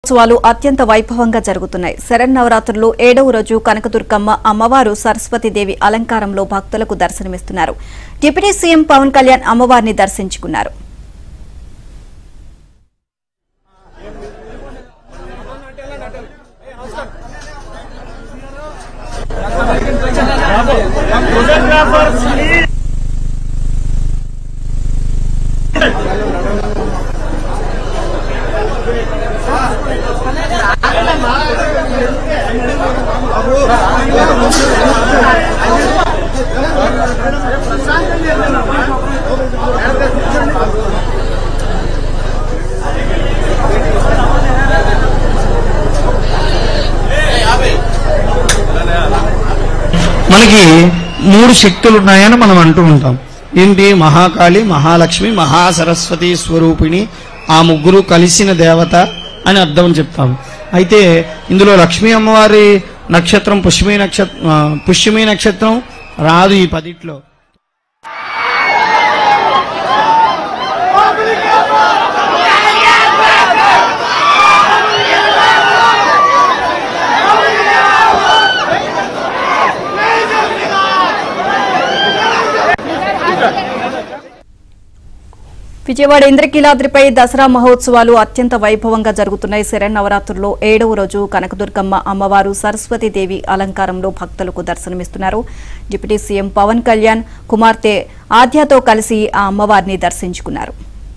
ఉత్సవాలు అత్యంత వైభవంగా జరుగుతున్నాయి శరన్నవరాత్రులు ఏడవ రోజు కనకదుర్గమ్మ అమ్మవారు సరస్వతీదేవి అలంకారంలో భక్తులకు దర్శనమిస్తున్నారు డిప్యూటీ సీఎం పవన్ కళ్యాణ్ అమ్మవారిని దర్శించుకున్నారు మనకి మూడు శక్తులు ఉన్నాయని మనం అంటూ ఉంటాం ఏంటి మహాకాళి మహాలక్ష్మి మహాసరస్వతి స్వరూపిణి ఆ ముగ్గురు కలిసిన దేవత అని అర్థం చెప్తాం అయితే ఇందులో లక్ష్మీ అమ్మవారి నక్షత్రం పుష్యమి నక్షత్రం పుష్యమి నక్షత్రం రాదు ఈ పదిట్లో విజయవాడ ఇంద్రకీలాద్రిపై దసరా మహోత్సవాలు అత్యంత వైభవంగా జరుగుతున్నాయి శరన్నవరాత్రుల్లో ఏడవ రోజు కనకదుర్గమ్మ అమ్మవారు సరస్వతీదేవి అలంకారంలో భక్తులకు దర్శనమిస్తున్నారు డిప్యూటీ సీఎం పవన్ కళ్యాణ్ కుమార్తె ఆద్యతో కలిసి ఆ అమ్మవారిని దర్శించుకున్నారు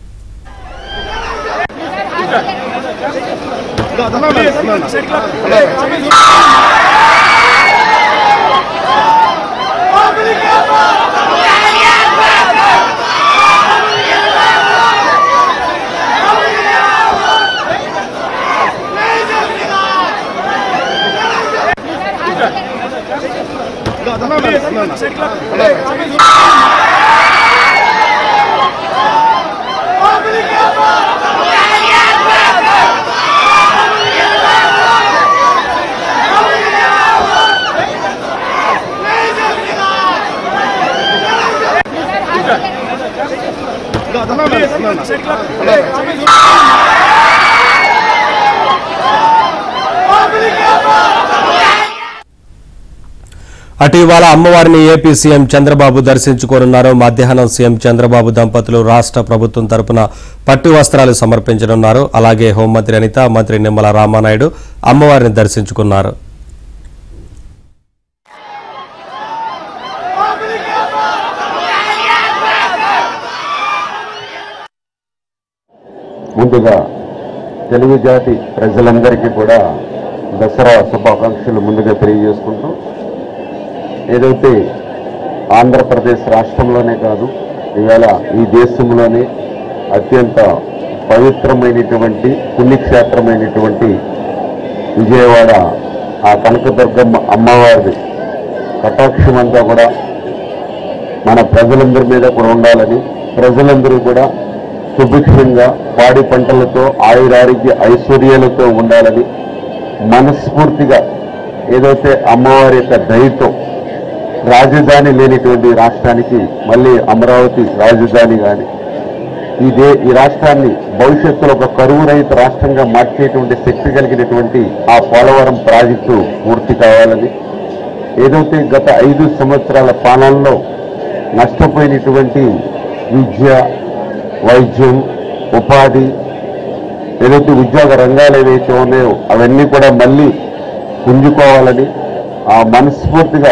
అటు ఇవాళ అమ్మవారిని ఏపీ సీఎం చంద్రబాబు దర్శించుకోనున్నారు మధ్యాహ్నం సీఎం చంద్రబాబు దంపతులు రాష్ట్ర ప్రభుత్వం తరపున పట్టు వస్త్రాలు సమర్పించనున్నారు అలాగే హోంమంత్రి అనిత మంత్రి నిమ్మల రామానాయుడు అమ్మవారిని దర్శించుకున్నారు ముందుగా తెలుగు జాతి ప్రజలందరికీ కూడా దసరా శుభాకాంక్షలు ముందుగా తెలియజేసుకుంటూ ఏదైతే ఆంధ్రప్రదేశ్ రాష్ట్రంలోనే కాదు ఈవేళ ఈ దేశంలోనే అత్యంత పవిత్రమైనటువంటి పుణ్యక్షేత్రమైనటువంటి విజయవాడ ఆ కనకదుర్గమ్మ అమ్మవారి కటాక్షం అంతా కూడా మన ప్రజలందరి మీద కూడా ఉండాలని ప్రజలందరూ కూడా సుభిక్షంగా పాడి పంటలతో ఆయురారోగ్య ఐశ్వర్యాలతో ఉండాలని మనస్ఫూర్తిగా ఏదైతే అమ్మవారి యొక్క దయతో రాజధాని లేనిటువంటి రాష్ట్రానికి మళ్ళీ అమరావతి రాజధాని కానీ ఈ దే ఈ రాష్ట్రాన్ని భవిష్యత్తులో ఒక కరువు రహిత రాష్ట్రంగా మార్చేటువంటి శక్తి కలిగినటువంటి ఆ పోలవరం ప్రాజెక్టు పూర్తి కావాలని ఏదైతే గత ఐదు సంవత్సరాల పాలనలో నష్టపోయినటువంటి విద్య వైద్యం ఉపాధి ఏదైతే ఉద్యోగ రంగాలు ఏవైతే ఉన్నాయో అవన్నీ కూడా మళ్ళీ పుంజుకోవాలని ఆ మనస్ఫూర్తిగా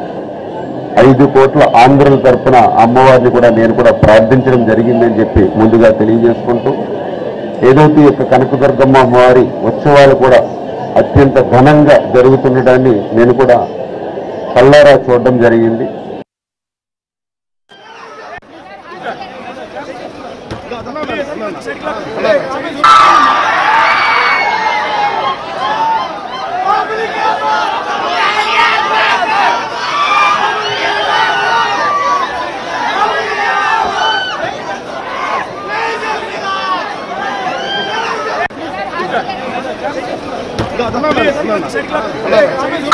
ఐదు కోట్ల ఆంధ్రుల తరపున అమ్మవారిని కూడా నేను కూడా ప్రార్థించడం జరిగిందని చెప్పి ముందుగా తెలియజేసుకుంటూ ఏదైతే ఈ యొక్క కనకదుర్గమ్మ అమ్మవారి ఉత్సవాలు కూడా అత్యంత ఘనంగా జరుగుతుండడాన్ని నేను కూడా కళ్ళారా చూడడం జరిగింది Go,